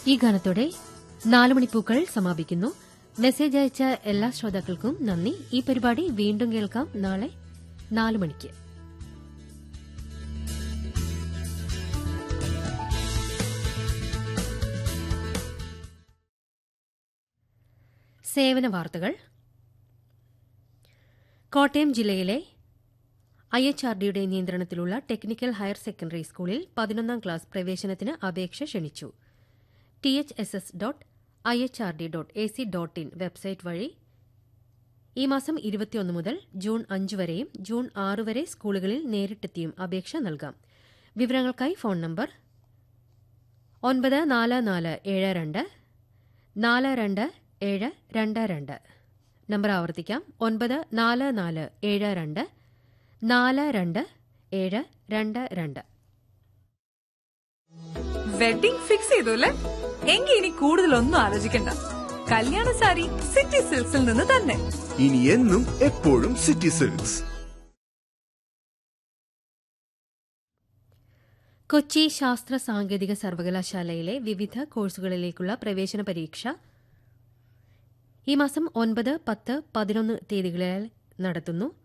ഈ ഗാനത്തോടെ നാലുമണിപ്പൂക്കൾ സമാപിക്കുന്നു മെസ്സേജ് അയച്ച എല്ലാ ശ്രോതാക്കൾക്കും നന്ദി ഈ പരിപാടി വീണ്ടും കേൾക്കാം നാളെ നാലു മണിക്ക് സേവന വാർത്തകൾ കോട്ടയം ജില്ലയിലെ ഐ എച്ച് ആർ ഡിയുടെ നിയന്ത്രണത്തിലുള്ള ടെക്നിക്കൽ ഹയർ സെക്കൻഡറി സ്കൂളിൽ പതിനൊന്നാം ക്ലാസ് പ്രവേശനത്തിന് അപേക്ഷ ക്ഷണിച്ചു T H S S dot I H R D dot A C dot in website വഴി ഈ മാസം ഇരുപത്തിയൊന്ന് മുതൽ ജൂൺ അഞ്ച് വരെയും ജൂൺ ആറ് വരെ സ്കൂളുകളിൽ നേരിട്ടെത്തിയും അപേക്ഷ നൽകാം വിവരങ്ങൾക്കായി ഫോൺ നമ്പർ ഒൻപത് നാല് നാല് ഏഴ് രണ്ട് നാല് രണ്ട് ഏഴ് രണ്ട് രണ്ട് നമ്പർ ആവർത്തിക്കാം ഒൻപത് നാല് നാല് ഏഴ് രണ്ട് നാല് രണ്ട് ഏഴ് രണ്ട് രണ്ട് വെഡിംഗ് ഫിക്സ് ചെയ്തു അല്ലേ എങ്കിൽ ഇനി കൂടുതലൊന്നും ആലോചിക്കണ്ട കല്യാണ സാരി സിറ്റി സിൽക്സിൽ നിന്ന് തന്നെ ഇനി എന്നും എപ്പോഴും സിറ്റി സിൽക്സ് കൊച്ചി ശാസ്ത്ര സാങ്കേതിക സർവകലാശാലയിലെ വിവിധ കോഴ്സുകളിലേക്കുള്ള പ്രവേശന പരീക്ഷ ഈ മാസം ഒൻപത് പത്ത് പതിനൊന്ന് തീയതികളിൽ നടത്തുന്നു